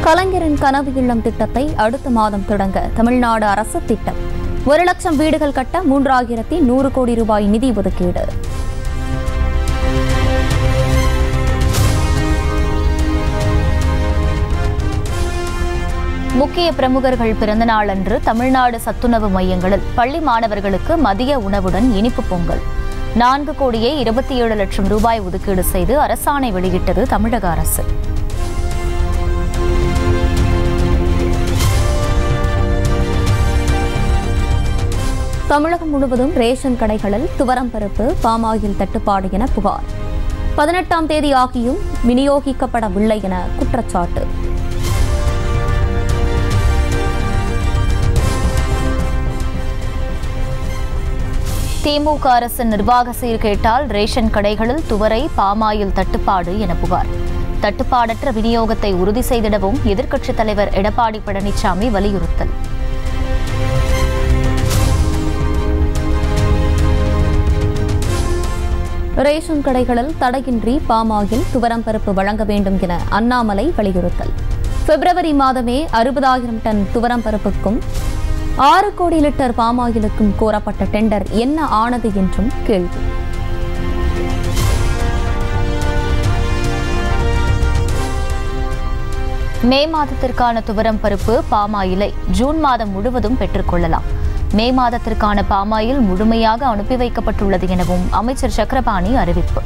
கலைஞரின் கனவு இல்லம் திட்டத்தை அடுத்த மாதம் தொடங்க தமிழ்நாடு அரசு திட்டம் ஒரு லட்சம் வீடுகள் கட்ட மூன்றாயிரத்தி நூறு கோடி ரூபாய் நிதி ஒதுக்கீடு முக்கிய பிரமுகர்கள் பிறந்தநாள் அன்று தமிழ்நாடு சத்துணவு மையங்களில் பள்ளி மாணவர்களுக்கு மதிய உணவுடன் இனிப்பு பொங்கல் நான்கு கோடியே இருபத்தி ஏழு லட்சம் ரூபாய் ஒதுக்கீடு செய்து அரசாணை வெளியிட்டது தமிழக அரசு தமிழகம் முழுவதும் ரேஷன் கடைகளில் துவரம் பருப்பு பாமாயில் தட்டுப்பாடு என புகார் பதினெட்டாம் தேதி ஆகியும் விநியோகிக்கப்படவில்லை என குற்றச்சாட்டு திமுக அரசின் நிர்வாக சீர்கேட்டால் ரேஷன் கடைகளில் துவரை பாமாயில் தட்டுப்பாடு என புகார் தட்டுப்பாடற்ற விநியோகத்தை உறுதி செய்திடவும் எதிர்க்கட்சித் தலைவர் எடப்பாடி பழனிசாமி வலியுறுத்தல் ரேஷன் கடைகளில் தடையின்றி பாமாயில் துவரம் பருப்பு வழங்க வேண்டும் என அண்ணாமலை வலியுறுத்தல் பிப்ரவரி மாதமே அறுபதாயிரம் டன் துவரம் பருப்புக்கும் ஆறு கோடி லிட்டர் பாமாயிலுக்கும் கோரப்பட்ட டெண்டர் என்ன ஆனது என்றும் கேள்வி மே மாதத்திற்கான துவரம் பருப்பு பாமாயிலை ஜூன் மாதம் முழுவதும் பெற்றுக்கொள்ளலாம் மே மாதத்திற்கான பாமாயில் முழுமையாக அனுப்பி வைக்கப்பட்டுள்ளது எனவும் அமைச்சர் சக்கரபாணி அறிவிப்பு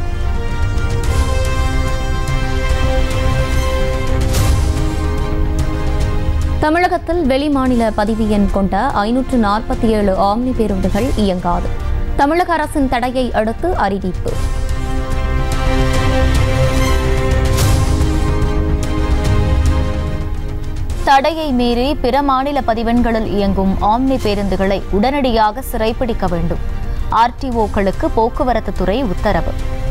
தமிழகத்தில் வெளிமாநில பதிவு எண் கொண்ட ஐநூற்று நாற்பத்தி ஏழு ஆம்னி பேருந்துகள் இயங்காது தமிழக அரசின் தடையை அடுத்து அறிவிப்பு தடையை மீறி பிற மாநில பதிவெண்களில் இயங்கும் ஆம்னி பேருந்துகளை உடனடியாக சிறைப்பிடிக்க வேண்டும் ஆர்டிஓக்களுக்கு போக்குவரத்து துறை உத்தரவு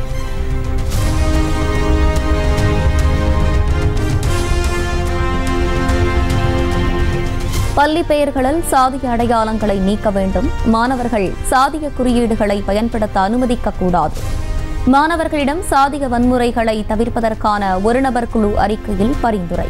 பள்ளி பெயர்களில் சாதிய அடையாளங்களை நீக்க வேண்டும் மாணவர்கள் சாதிய குறியீடுகளை பயன்படுத்த அனுமதிக்க கூடாது மாணவர்களிடம் சாதிய வன்முறைகளை தவிர்ப்பதற்கான ஒரு நபர் குழு அறிக்கையில் பரிந்துரை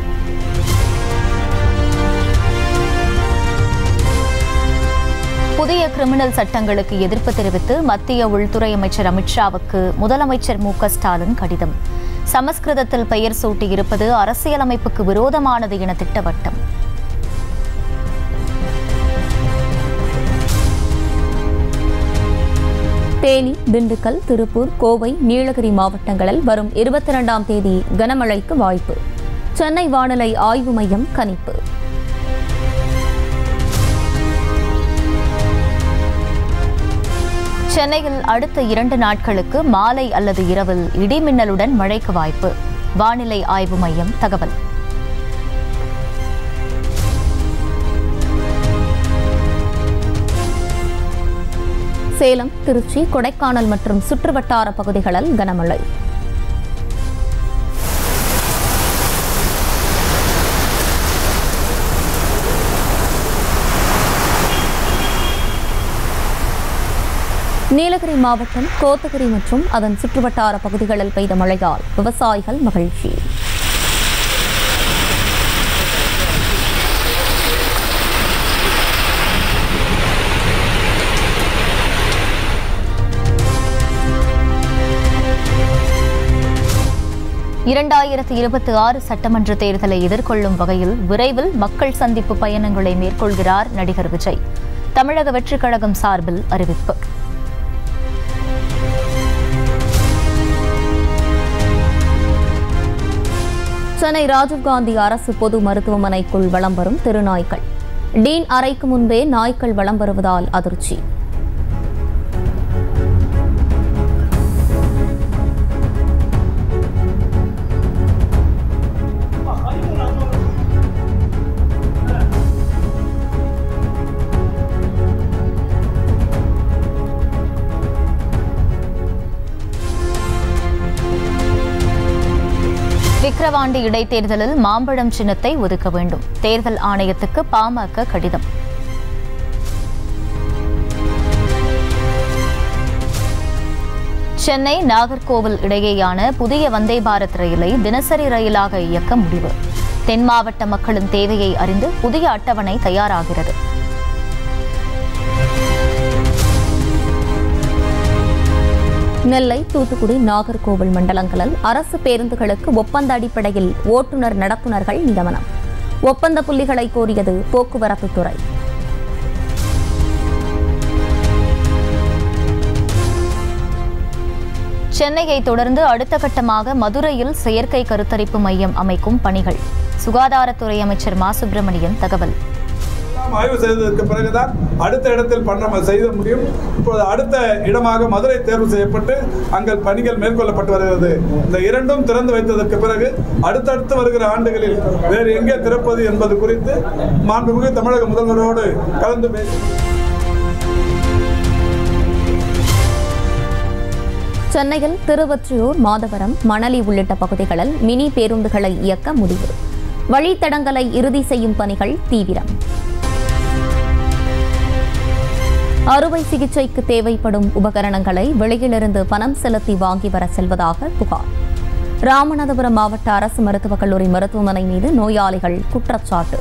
புதிய கிரிமினல் சட்டங்களுக்கு எதிர்ப்பு தெரிவித்து மத்திய உள்துறை அமைச்சர் அமித்ஷாவுக்கு முதலமைச்சர் மு க ஸ்டாலின் கடிதம் சமஸ்கிருதத்தில் பெயர் சூட்டியிருப்பது அரசியலமைப்புக்கு விரோதமானது என திட்டவட்டம் தேனி திண்டுக்கல் திருப்பூர் கோவை நீலகிரி மாவட்டங்களில் வரும் இருபத்தி இரண்டாம் தேதி கனமழைக்கு வாய்ப்பு சென்னை வானிலை ஆய்வு மையம் கணிப்பு சென்னையில் அடுத்த இரண்டு நாட்களுக்கு மாலை அல்லது இரவில் இடிமின்னலுடன் மழைக்கு வாய்ப்பு வானிலை ஆய்வு மையம் தகவல் சேலம் திருச்சி கொடைக்கானல் மற்றும் சுற்றுவட்டார பகுதிகளில் கனமழை நீலகிரி மாவட்டம் கோத்தகிரி மற்றும் அதன் சுற்றுவட்டார பகுதிகளில் பெய்த மழையால் விவசாயிகள் மகிழ்ச்சி இரண்டாயிரத்து இருபத்தி ஆறு சட்டமன்ற தேர்தலை எதிர்கொள்ளும் வகையில் விரைவில் மக்கள் சந்திப்பு பயணங்களை மேற்கொள்கிறார் நடிகர் விஜய் தமிழக வெற்றிக் கழகம் சார்பில் அறிவிப்பு சென்னை ராஜீவ்காந்தி அரசு பொது மருத்துவமனைக்குள் வலம் வரும் திருநாய்கள் டீன் அறைக்கு முன்பே நாய்க்கள் வலம் வருவதால் அதிர்ச்சி விக்கிரவாண்டி இடைத்தேர்தலில் மாம்பழம் சின்னத்தை ஒதுக்க வேண்டும் தேர்தல் ஆணையத்துக்கு பாமக கடிதம் சென்னை நாகர்கோவில் இடையேயான புதிய வந்தே பாரத் ரயிலை தினசரி ரயிலாக இயக்க முடிவு தென் மாவட்ட மக்களின் தேவையை அறிந்து புதிய அட்டவணை தயாராகிறது நெல்லை தூத்துக்குடி நாகர்கோவில் மண்டலங்களில் அரசு பேருந்துகளுக்கு ஒப்பந்த அடிப்படையில் ஓட்டுநர் நடத்துனர்கள் நியமனம் ஒப்பந்த புள்ளிகளை கோரியது போக்குவரத்து துறை சென்னையை தொடர்ந்து அடுத்த கட்டமாக மதுரையில் செயற்கை கருத்தரிப்பு மையம் அமைக்கும் பணிகள் சுகாதாரத்துறை அமைச்சர் மா சுப்பிரமணியன் தகவல் எல்லாம் ஆய்வு செய்ததற்கு பிறகுதான் அடுத்த இடத்தில் பண்ண செய்த முடியும் இப்போது அடுத்த இடமாக மதுரை தேர்வு செய்யப்பட்டு அங்கே பணிகள் மேற்கொள்ளப்பட்டு வருகிறது இந்த இரண்டும் திறந்து வைத்ததற்கு பிறகு அடுத்தடுத்து வருகிற ஆண்டுகளில் வேறு எங்கே திறப்பது என்பது குறித்து மாண்புமிகு தமிழக முதல்வரோடு கலந்து பேசி சென்னையில் திருவொற்றியூர் மாதவரம் மணலி உள்ளிட்ட பகுதிகளில் மினி பேருந்துகளை இயக்க முடிவு வழித்தடங்களை இறுதி செய்யும் பணிகள் தீவிரம் அறுவை சிகிச்சைக்கு தேவைப்படும் உபகரணங்களை வெளியிலிருந்து பணம் செலுத்தி வாங்கி வர செல்வதாக புகார் ராமநாதபுரம் மாவட்ட அரசு மருத்துவக் கல்லூரி மருத்துவமனை மீது நோயாளிகள் குற்றச்சாட்டு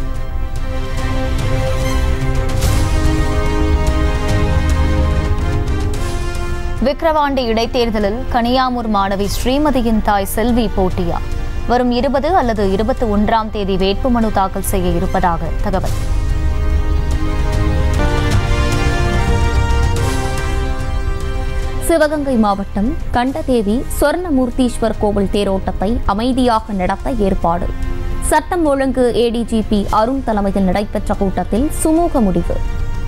விக்கிரவாண்டி இடைத்தேர்தலில் கனியாமூர் மாணவி ஸ்ரீமதியின் தாய் செல்வி போட்டியா வரும் இருபது அல்லது இருபத்தி ஒன்றாம் தேதி வேட்புமனு தாக்கல் செய்ய இருப்பதாக தகவல் சிவகங்கை மாவட்டம் கண்டதேவி சொர்ணமூர்த்தீஸ்வர் கோவில் தேரோட்டத்தை அமைதியாக நடத்த ஏற்பாடு சட்டம் ஒழுங்கு ஏடிஜிபி அருண் தலைமையில் நடைபெற்ற கூட்டத்தில் சுமூக முடிவு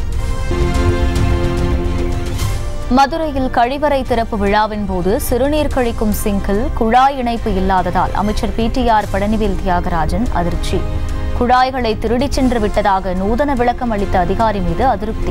மதுரையில் கழிவறை திறப்பு விழாவின் போது சிறுநீர் கழிக்கும் சிங்கில் குழாய் இணைப்பு இல்லாததால் அமைச்சர் பிடிஆர் பழனிவேல் தியாகராஜன் அதிர்ச்சி குழாய்களை திருடிச் சென்று விட்டதாக நூதன விளக்கம் அளித்த அதிகாரி மீது அதிருப்தி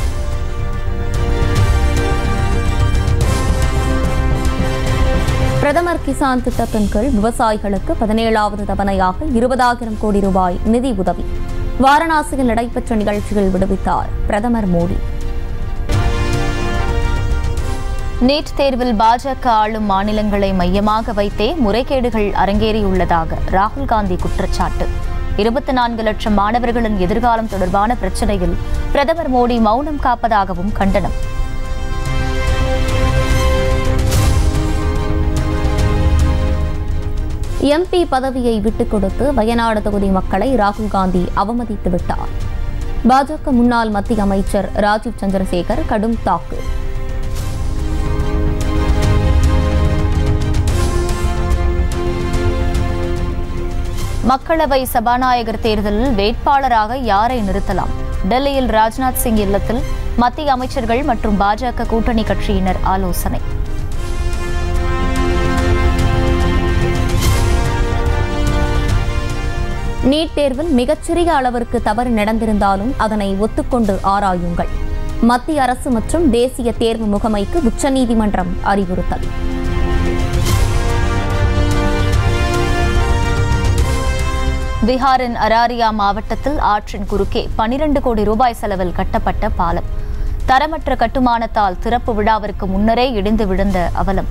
பிரதமர் கிசான் திட்டத்தின் கீழ் விவசாயிகளுக்கு பதினேழாவது தவணையாக இருபதாயிரம் கோடி ரூபாய் நிதி உதவி வாரணாசியில் நடைபெற்ற நிகழ்ச்சியில் விடுவித்தார் பிரதமர் மோடி நீட் தேர்வில் பாஜக ஆளும் மாநிலங்களை மையமாக வைத்தே முறைகேடுகள் அரங்கேறியுள்ளதாக ராகுல் காந்தி குற்றச்சாட்டு இருபத்தி நான்கு லட்சம் மாணவர்களின் எதிர்காலம் தொடர்பான பிரச்சனையில் பிரதமர் மோடி மௌனம் காப்பதாகவும் கண்டனம் எம்பி பதவியை விட்டுக் கொடுத்து வயநாடு தொகுதி மக்களை ராகுல் காந்தி அவமதித்து விட்டார் பாஜக முன்னாள் மத்திய அமைச்சர் ராஜீவ் சந்திரசேகர் கடும் தாக்கு மக்களவை சபாநாயகர் தேர்தலில் வேட்பாளராக யாரை நிறுத்தலாம் டெல்லியில் ராஜ்நாத் சிங் இல்லத்தில் மத்திய அமைச்சர்கள் மற்றும் பாஜக கூட்டணி கட்சியினர் ஆலோசனை நீட் தேர்வில் மிகச்சிறிய அளவிற்கு தவறு நடந்திருந்தாலும் அதனை ஒத்துக்கொண்டு ஆராயுங்கள் மத்திய அரசு மற்றும் தேசிய தேர்வு முகமைக்கு உச்சநீதிமன்றம் அறிவுறுத்தல் பீகாரின் அராரியா மாவட்டத்தில் ஆற்றின் குறுக்கே பனிரண்டு கோடி ரூபாய் செலவில் கட்டப்பட்ட பாலம் தரமற்ற கட்டுமானத்தால் திறப்பு விழாவிற்கு முன்னரே இடிந்து விழுந்த அவலம்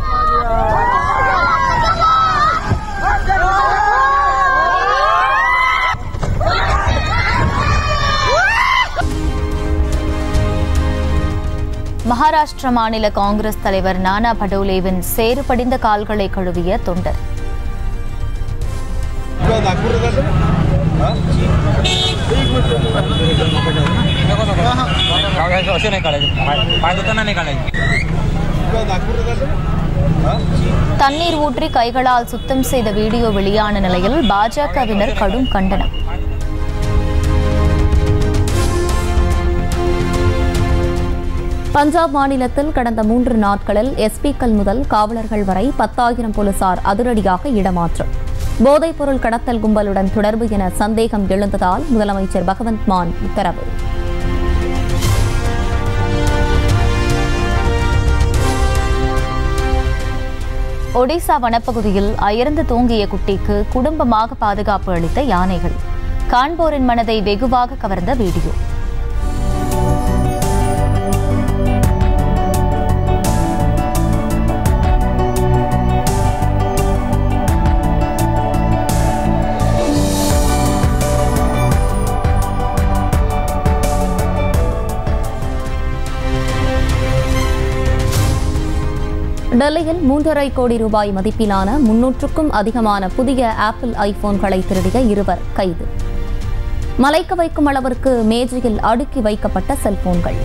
மகாராஷ்டிர மாநில காங்கிரஸ் தலைவர் நானா படோலேவின் சேறு படிந்த கால்களை கழுவிய தொண்டர் कागदाचं असे नाही काढायचे पाय पाय धुताना नाही काढायचे தண்ணீர் ஊற்றி கைகளால் சுத்தம் செய்த வீடியோ வெளியான நிலையில் பாஜகவினர் கடும் கண்டனம் பஞ்சாப் மாநிலத்தில் கடந்த மூன்று நாட்களில் எஸ்பிக்கள் முதல் காவலர்கள் வரை பத்தாயிரம் போலீசார் அதிரடியாக இடமாற்றம் போதைப்பொருள் கடத்தல் கும்பலுடன் தொடர்பு என சந்தேகம் எழுந்ததால் முதலமைச்சர் பகவந்த் மான் உத்தரவு ஒடிசா வனப்பகுதியில் அயர்ந்து தூங்கிய குட்டிக்கு குடும்பமாக பாதுகாப்பு அளித்த யானைகள் காண்போரின் மனதை வெகுவாக கவர்ந்த வீடியோ நெல்லையில் மூன்றரை கோடி ரூபாய் மதிப்பிலான முன்னூற்றுக்கும் அதிகமான புதிய ஆப்பிள் ஐபோன்களை திருடிய இருவர் கைது மலைக்க வைக்கும் அளவிற்கு மேஜையில் அடுக்கி வைக்கப்பட்ட செல்போன்கள்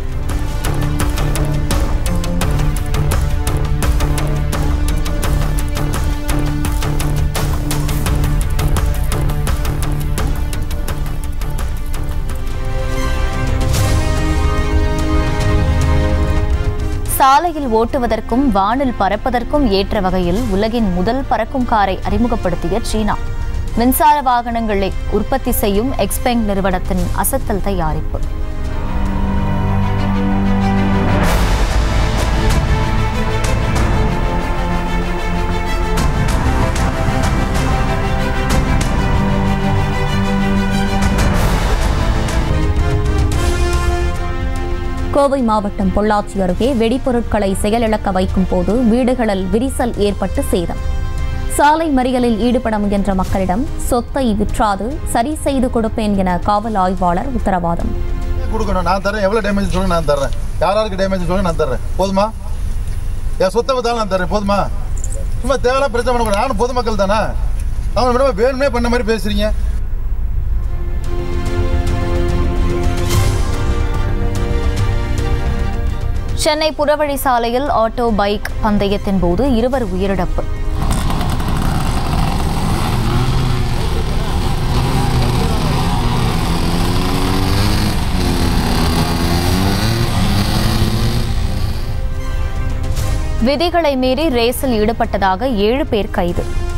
சாலையில் ஓட்டுவதற்கும் வானில் பறப்பதற்கும் ஏற்ற வகையில் உலகின் முதல் பறக்கும் காரை அறிமுகப்படுத்திய சீனா மின்சார வாகனங்களை உற்பத்தி செய்யும் எக்ஸ்பெங் நிறுவனத்தின் அசத்தல் தயாரிப்பு கோவை மாவட்டம் பொள்ளாச்சி அருகே வெடிபொருட்களை செயலிழக்க வைக்கும் போது வீடுகளில் விரிசல் ஏற்பட்டு சேதம் சாலை மறியலில் ஈடுபட முயன்ற மக்களிடம் சொத்தை விற்றாது சரி செய்து கொடுப்பேன் என காவல் ஆய்வாளர் உத்தரவாதம் கொடுக்கணும் நான் தரேன் எவ்வளோ டேமேஜ் சொல்லுங்க நான் தர்றேன் யார் யாருக்கு டேமேஜ் சொல்லுங்க நான் தர்றேன் போதுமா என் சொத்தை வித்தாலும் நான் தர்றேன் போதுமா சும்மா தேவையான பிரச்சனை பண்ணக்கூடாது நானும் பொதுமக்கள் தானே அவன் மேடம் வேணுமே பண்ண மாதிரி பேசுறீங்க சென்னை புறவழி சாலையில் ஆட்டோ பைக் பந்தயத்தின் போது இருவர் உயிரிழப்பு விதிகளை மீறி ரேஸில் ஈடுபட்டதாக ஏழு பேர் கைது